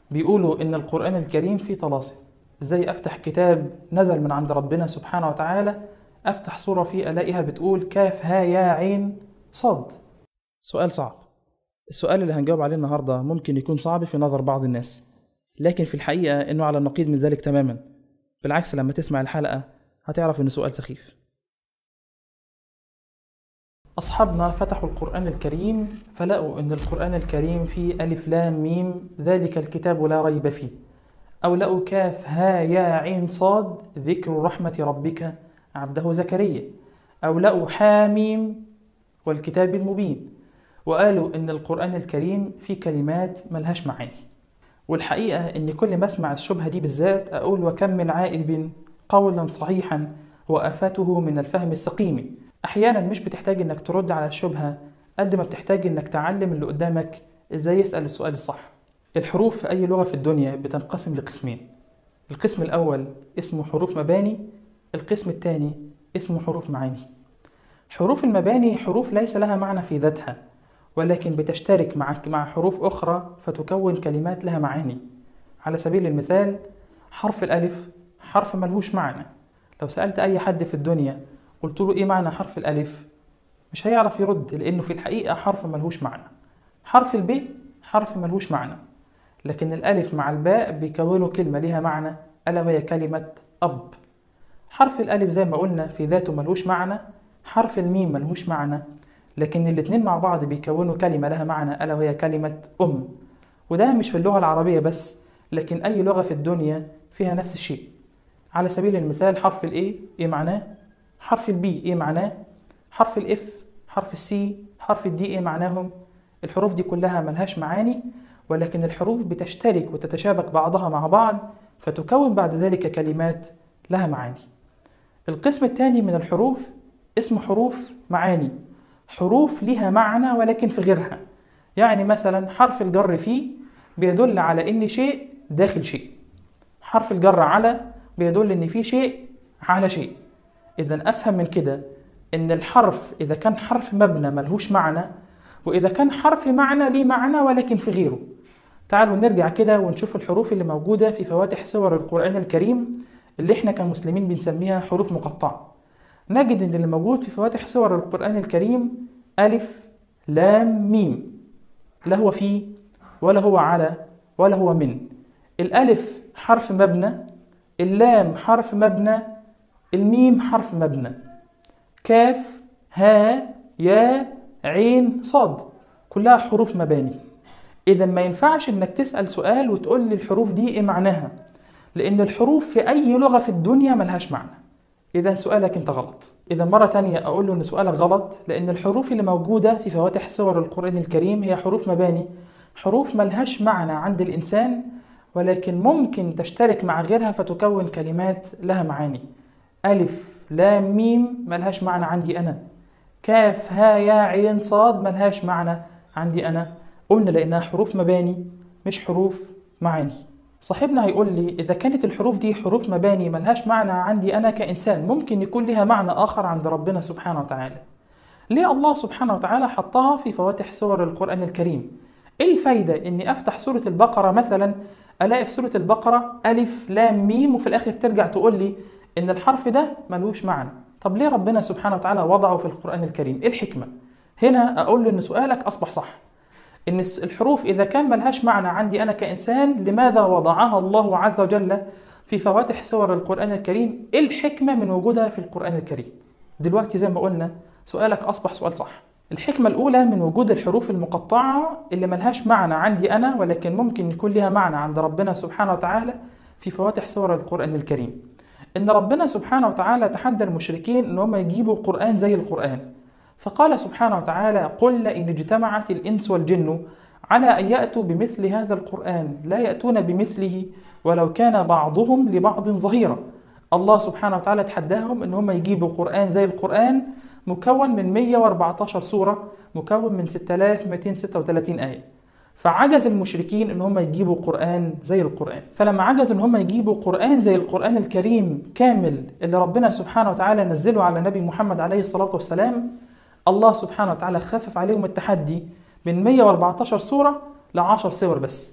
بيقولوا إن القرآن الكريم فيه طلاسم إزاي أفتح كتاب نزل من عند ربنا سبحانه وتعالى أفتح صورة فيه ألاقيها بتقول كاف ها يا عين صاد سؤال صعب السؤال اللي هنجاوب عليه النهاردة ممكن يكون صعب في نظر بعض الناس لكن في الحقيقة إنه على النقيض من ذلك تماما بالعكس لما تسمع الحلقة هتعرف إنه سؤال سخيف أصحابنا فتحوا القرآن الكريم فلقوا إن القرآن الكريم فيه ألف لام ميم ذلك الكتاب لا ريب فيه أو لقوا كاف ها يا عين صاد ذكر رحمة ربك عبده زكريا أو لقوا حاميم والكتاب المبين وقالوا إن القرآن الكريم فيه كلمات ملهاش معاني والحقيقة إن كل ما أسمع الشبهة دي بالذات أقول وكم من عائب قولا صحيحا وآفته من الفهم السقيم أحيانا مش بتحتاج إنك ترد على الشبهة قد ما بتحتاج إنك تعلم اللي قدامك إزاي يسأل السؤال الصح الحروف في أي لغة في الدنيا بتنقسم لقسمين القسم الأول اسمه حروف مباني القسم الثاني اسمه حروف معاني حروف المباني حروف ليس لها معنى في ذاتها ولكن بتشترك مع مع حروف أخرى فتكون كلمات لها معاني على سبيل المثال حرف الألف حرف ملهوش معنى لو سألت أي حد في الدنيا قلت له إيه معنى حرف الألف مش هيعرف يرد لأنه في الحقيقة حرف ملهوش معنى حرف الب حرف ملهوش معنى لكن الألف مع الباء بيكونوا كلمة لها معنى ألا وهي كلمة أب حرف الألف زي ما قلنا في ذاته ملهوش معنى حرف الميم ملهوش معنى لكن الاتنين مع بعض بيكونوا كلمة لها معنى ألا وهي كلمة أم وده مش في اللغة العربية بس لكن أي لغة في الدنيا فيها نفس الشيء على سبيل المثال حرف الإيه إيه معناه حرف البي إيه معناه حرف الإف حرف السي حرف الدي إيه معناهم الحروف دي كلها ملهاش معاني ولكن الحروف بتشترك وتتشابك بعضها مع بعض فتكون بعد ذلك كلمات لها معاني القسم الثاني من الحروف اسمه حروف معاني حروف لها معنى ولكن في غيرها يعني مثلا حرف الجر فيه بيدل على ان شيء داخل شيء حرف الجر على بيدل ان في شيء على شيء اذا افهم من كده ان الحرف اذا كان حرف مبنى ملهوش معنى واذا كان حرف معنى ليه معنى ولكن في غيره تعالوا نرجع كده ونشوف الحروف اللي موجودة في فواتح سور القرآن الكريم اللي احنا كمسلمين بنسميها حروف مقطعة نجد ان اللي موجود في فواتح سور القرآن الكريم ألف لام ميم لا هو في ولا هو على ولا هو من الألف حرف مبنى اللام حرف مبنى الميم حرف مبنى كاف ها يا عين صاد كلها حروف مباني إذا ما ينفعش إنك تسأل سؤال وتقول لي الحروف دي إيه معناها لأن الحروف في أي لغة في الدنيا ملهاش معنى إذا سؤالك أنت غلط إذا مرة تانية أقول له إن سؤالك غلط لأن الحروف اللي موجودة في فواتح سور القرآن الكريم هي حروف مباني حروف ملهاش معنى عند الإنسان ولكن ممكن تشترك مع غيرها فتكون كلمات لها معاني ألف لام ميم ملهاش معنى عندي أنا كاف ها يا عين صاد ملهاش معنى عندي أنا قلنا لأنها حروف مباني مش حروف معاني صاحبنا هيقول لي إذا كانت الحروف دي حروف مباني ملهاش معنى عندي أنا كإنسان ممكن يكون لها معنى آخر عند ربنا سبحانه وتعالى ليه الله سبحانه وتعالى حطها في فواتح سور القرآن الكريم إيه الفايدة إني أفتح سورة البقرة مثلا ألاقي في سورة البقرة ألف لام ميم وفي الآخر ترجع تقول لي إن الحرف ده ملوش معنى طب ليه ربنا سبحانه وتعالى وضعه في القرآن الكريم إيه الحكمة هنا أقول له إن سؤالك أصبح صح إن الحروف إذا كان ملهاش معنى عندي أنا كإنسان لماذا وضعها الله عز وجل في فواتح سور القرآن الكريم؟ إيه الحكمة من وجودها في القرآن الكريم؟ دلوقتي زي ما قلنا سؤالك أصبح سؤال صح. الحكمة الأولى من وجود الحروف المقطعة اللي ملهاش معنى عندي أنا ولكن ممكن يكون لها معنى عند ربنا سبحانه وتعالى في فواتح سور القرآن الكريم. إن ربنا سبحانه وتعالى تحدى المشركين إن هم يجيبوا قرآن زي القرآن. فقال سبحانه وتعالى قل إن اجتمعت الإنس والجن على أن يأتوا بمثل هذا القرآن لا يأتون بمثله ولو كان بعضهم لبعض ظهيرا الله سبحانه وتعالى تحداهم ان هم يجيبوا قرآن زي القرآن مكون من 114 سورة مكون من 6236 آية فعجز المشركين ان هم يجيبوا قرآن زي القرآن فلما عجزوا ان هم يجيبوا قرآن زي القرآن الكريم كامل اللي ربنا سبحانه وتعالى نزله على النبي محمد عليه الصلاة والسلام الله سبحانه وتعالى خفف عليهم التحدي من 114 سورة ل 10 سور بس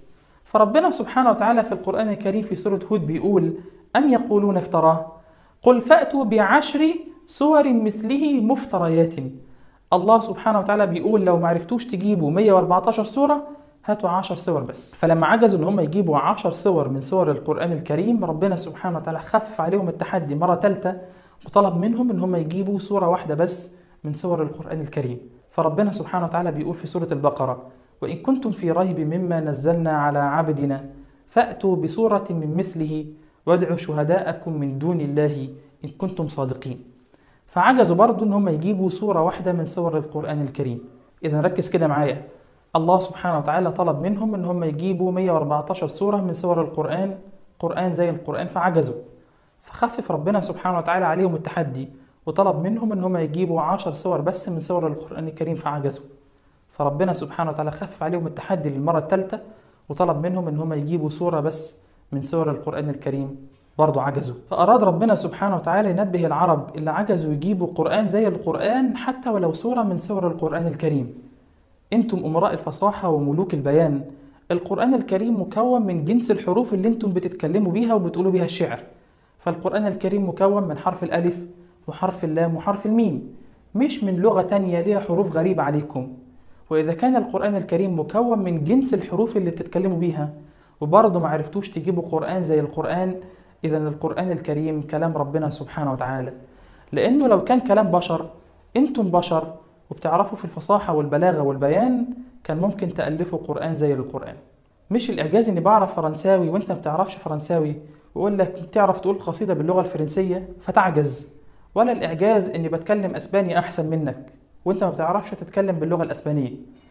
فربنا سبحانه وتعالى في القرآن الكريم في سورة هود بيقول أم يقولون افتراه قل فأتوا بعشر سور مثله مفتريات الله سبحانه وتعالى بيقول لو معرفتوش تجيبوا 114 سورة هاتوا 10 سور بس فلما عجزوا ان هم يجيبوا 10 سور من سور القرآن الكريم ربنا سبحانه وتعالى خفف عليهم التحدي مرة ثالثة وطلب منهم ان هم يجيبوا سورة واحدة بس من سور القرآن الكريم فربنا سبحانه وتعالى بيقول في سورة البقرة وإن كنتم في ريب مما نزلنا على عبدنا فأتوا بسورة من مثله وادعوا شهداءكم من دون الله إن كنتم صادقين فعجزوا برضو إن هم يجيبوا سورة واحدة من سور القرآن الكريم إذا ركز كده معايا الله سبحانه وتعالى طلب منهم إن هم يجيبوا 114 سورة من سور القرآن قرآن زي القرآن فعجزوا فخفف ربنا سبحانه وتعالى عليهم التحدي وطلب منهم إن هم يجيبوا 10 سور بس من سور القرآن الكريم فعجزوا فربنا سبحانه وتعالى خفف عليهم التحدي للمرة الثالثة وطلب منهم إن هم يجيبوا سورة بس من سور القرآن الكريم برضو عجزوا فأراد ربنا سبحانه وتعالى ينبه العرب اللي عجزوا يجيبوا قرآن زي القرآن حتى ولو سورة من سور القرآن الكريم انتم أمراء الفصاحة وملوك البيان القرآن الكريم مكون من جنس الحروف اللي انتم بتتكلموا بيها وبتقولوا بيها الشعر فالقرآن الكريم مكون من حرف الألف وحرف اللام وحرف الميم مش من لغة تانية ليها حروف غريبة عليكم وإذا كان القرآن الكريم مكون من جنس الحروف اللي بتتكلموا بيها وبرضه ما عرفتوش تجيبوا قرآن زي القرآن إذا القرآن الكريم كلام ربنا سبحانه وتعالى لأنه لو كان كلام بشر أنتم بشر وبتعرفوا في الفصاحة والبلاغة والبيان كان ممكن تألفوا قرآن زي القرآن مش الإعجاز إني بعرف فرنساوي وأنت ما بتعرفش فرنساوي ويقول لك بتعرف تقول قصيدة باللغة الفرنسية فتعجز ولا الإعجاز إني بتكلم أسباني أحسن منك وأنت ما بتعرفش تتكلم باللغة الأسبانية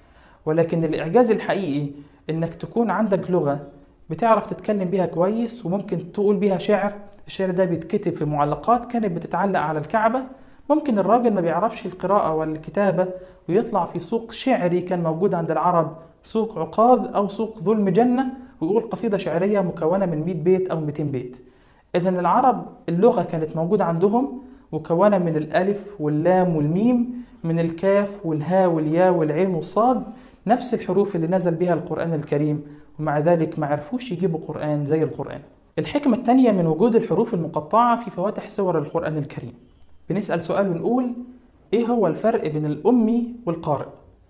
ولكن الإعجاز الحقيقي إنك تكون عندك لغة بتعرف تتكلم بيها كويس وممكن تقول بيها شعر الشعر ده بيتكتب في معلقات كانت بتتعلق على الكعبة ممكن الراجل ما بيعرفش القراءة ولا الكتابة ويطلع في سوق شعري كان موجود عند العرب سوق عقاظ أو سوق ذو المجنة ويقول قصيدة شعرية مكونة من 100 بيت أو 200 بيت إذا العرب اللغة كانت موجودة عندهم مكونة من الألف واللام والميم من الكاف والهاء والياء والعين والصاد نفس الحروف اللي نزل بها القرآن الكريم ومع ذلك ما عرفوش يجيبوا قرآن زي القرآن الحكمة الثانية من وجود الحروف المقطعة في فواتح سور القرآن الكريم بنسأل سؤال ونقول إيه هو الفرق بين الأمي والقارئ؟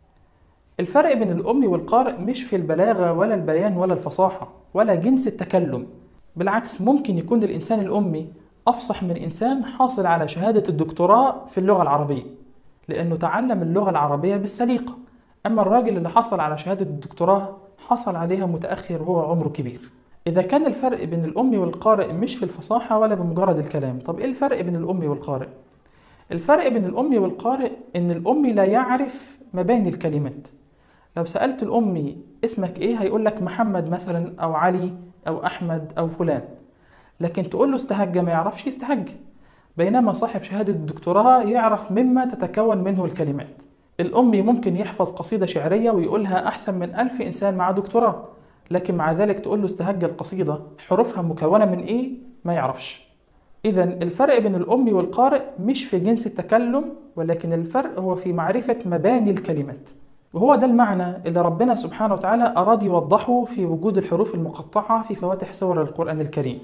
الفرق بين الأمي والقارئ مش في البلاغة ولا البيان ولا الفصاحة ولا جنس التكلم بالعكس ممكن يكون الإنسان الأمي أفصح من إنسان حاصل على شهادة الدكتوراه في اللغة العربية لأنه تعلم اللغة العربية بالسليقة أما الراجل اللي حصل على شهادة الدكتوراه حصل عليها متأخر وهو عمره كبير إذا كان الفرق بين الأمي والقارئ مش في الفصاحة ولا بمجرد الكلام طب إيه الفرق بين الأمي والقارئ؟ الفرق بين الأمي والقارئ إن الأمي لا يعرف مباني الكلمات لو سألت الأمي اسمك إيه هيقول لك محمد مثلا أو علي أو أحمد أو فلان لكن تقول له استهجى ما يعرفش يستهجى بينما صاحب شهادة الدكتوراه يعرف مما تتكون منه الكلمات الأمي ممكن يحفظ قصيدة شعرية ويقولها أحسن من ألف إنسان مع دكتوراه لكن مع ذلك تقول له استهج القصيدة حروفها مكونة من إيه ما يعرفش إذا الفرق بين الأمي والقارئ مش في جنس التكلم ولكن الفرق هو في معرفة مباني الكلمات وهو ده المعنى اللي ربنا سبحانه وتعالى أراد يوضحه في وجود الحروف المقطعة في فواتح سور القرآن الكريم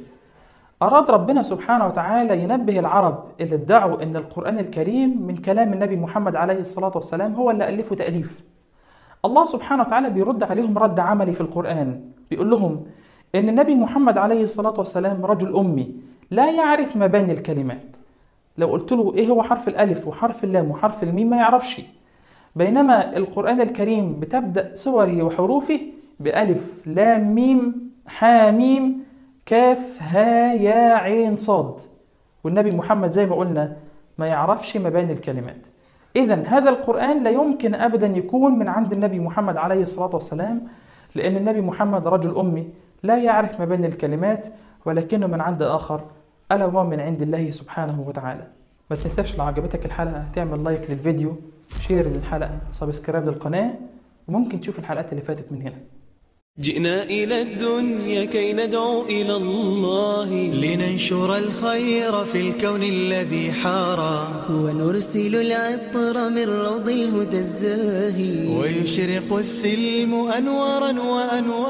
أراد ربنا سبحانه وتعالى ينبه العرب اللي ادعوا أن القرآن الكريم من كلام النبي محمد عليه الصلاة والسلام هو اللي ألفه تأليف الله سبحانه وتعالى بيرد عليهم رد عملي في القرآن بيقول لهم أن النبي محمد عليه الصلاة والسلام رجل أمي لا يعرف مباني الكلمات لو قلت له إيه هو حرف الألف وحرف اللام وحرف الميم ما يعرفش بينما القرآن الكريم بتبدأ سوره وحروفه بألف لام ميم حاميم كاف ها يا عين صاد والنبي محمد زي ما قلنا ما يعرفش مباني الكلمات إذا هذا القرآن لا يمكن أبدا يكون من عند النبي محمد عليه الصلاة والسلام لأن النبي محمد رجل أمي لا يعرف مباني الكلمات ولكنه من عند آخر ألا وهو من عند الله سبحانه وتعالى ما تنساش لو عجبتك الحلقة تعمل لايك للفيديو شير للحلقة سبسكرايب للقناة وممكن تشوف الحلقات اللي فاتت من هنا جئنا إلى الدنيا كي ندعو إلى الله لننشر الخير في الكون الذي حارى ونرسل العطر من روض الهدى الزاهي ويشرق السلم أنوارا وأنوارا